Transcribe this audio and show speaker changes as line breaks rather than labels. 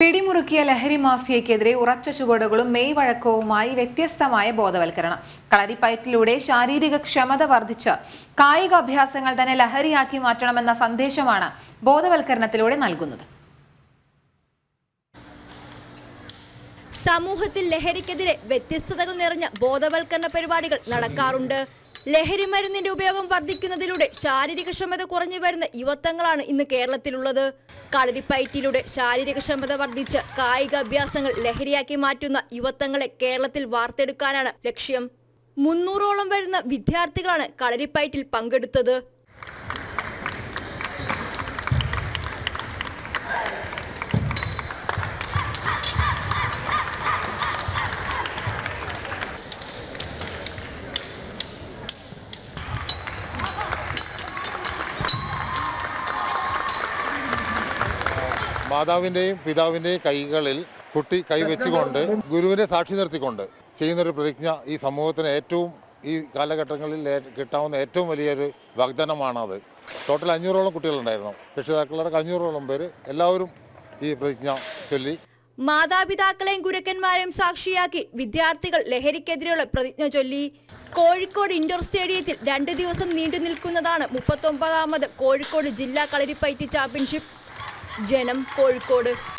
പിടിമുറുക്കിയ ലഹരി മാഫിയയ്ക്കെതിരെ ഉറച്ച ചുവടുകളും മെയ് വഴക്കവുമായി വ്യത്യസ്തമായ ബോധവൽക്കരണം കളരിപ്പയറ്റിലൂടെ ശാരീരിക ക്ഷമത വർദ്ധിച്ച് കായിക അഭ്യാസങ്ങൾ തന്നെ ലഹരിയാക്കി മാറ്റണമെന്ന സന്ദേശമാണ് ബോധവൽക്കരണത്തിലൂടെ നൽകുന്നത്
സമൂഹത്തിൽ ലഹരിക്കെതിരെ വ്യത്യസ്തതകൾ നിറഞ്ഞ ബോധവൽക്കരണ പരിപാടികൾ നടക്കാറുണ്ട് ലഹരി മരുന്നിന്റെ ഉപയോഗം വർദ്ധിക്കുന്നതിലൂടെ ശാരീരിക ക്ഷമത കുറഞ്ഞു വരുന്ന യുവത്വങ്ങളാണ് ഇന്ന് കേരളത്തിലുള്ളത് കളരിപ്പയറ്റിലൂടെ ശാരീരിക ക്ഷമത വർദ്ധിച്ച് കായിക അഭ്യാസങ്ങൾ ലഹരിയാക്കി മാറ്റുന്ന യുവത്വങ്ങളെ കേരളത്തിൽ വാർത്തെടുക്കാനാണ് ലക്ഷ്യം മുന്നൂറോളം വരുന്ന വിദ്യാർത്ഥികളാണ് കളരിപ്പയറ്റിൽ പങ്കെടുത്തത്
മാതാവിൻ്റെയും പിതാവിൻ്റെയും കൈകളിൽ കുട്ടി കൈവച്ചുകൊണ്ട് ഗുരുവിനെ സാക്ഷി നിർത്തിക്കൊണ്ട് ചെയ്യുന്നൊരു പ്രതിജ്ഞ ഈ സമൂഹത്തിന് ഏറ്റവും ഈ കാലഘട്ടങ്ങളിൽ ഏ- കിട്ടാവുന്ന ഏറ്റവും വലിയൊരു വാഗ്ദാനമാണത് ടോട്ടൽ അഞ്ഞൂറോളം കുട്ടികളുണ്ടായിരുന്നു രക്ഷിതാക്കളുടെ അഞ്ഞൂറോളം പേര് എല്ലാവരും ഈ പ്രതിജ്ഞ ചൊല്ലി
മാതാപിതാക്കളെയും ഗുരുക്കന്മാരെയും സാക്ഷിയാക്കി വിദ്യാർത്ഥികൾ ലഹരിക്കെതിരെയുള്ള പ്രതിജ്ഞ ചൊല്ലി കോഴിക്കോട് ഇൻഡോർ സ്റ്റേഡിയത്തിൽ രണ്ട് ദിവസം നീണ്ടു നിൽക്കുന്നതാണ് മുപ്പത്തൊമ്പതാമത് കോഴിക്കോട് ജില്ലാ കളരിപ്പയറ്റ് ചാമ്പ്യൻഷിപ്പ് ജനം കോഴിക്കോട്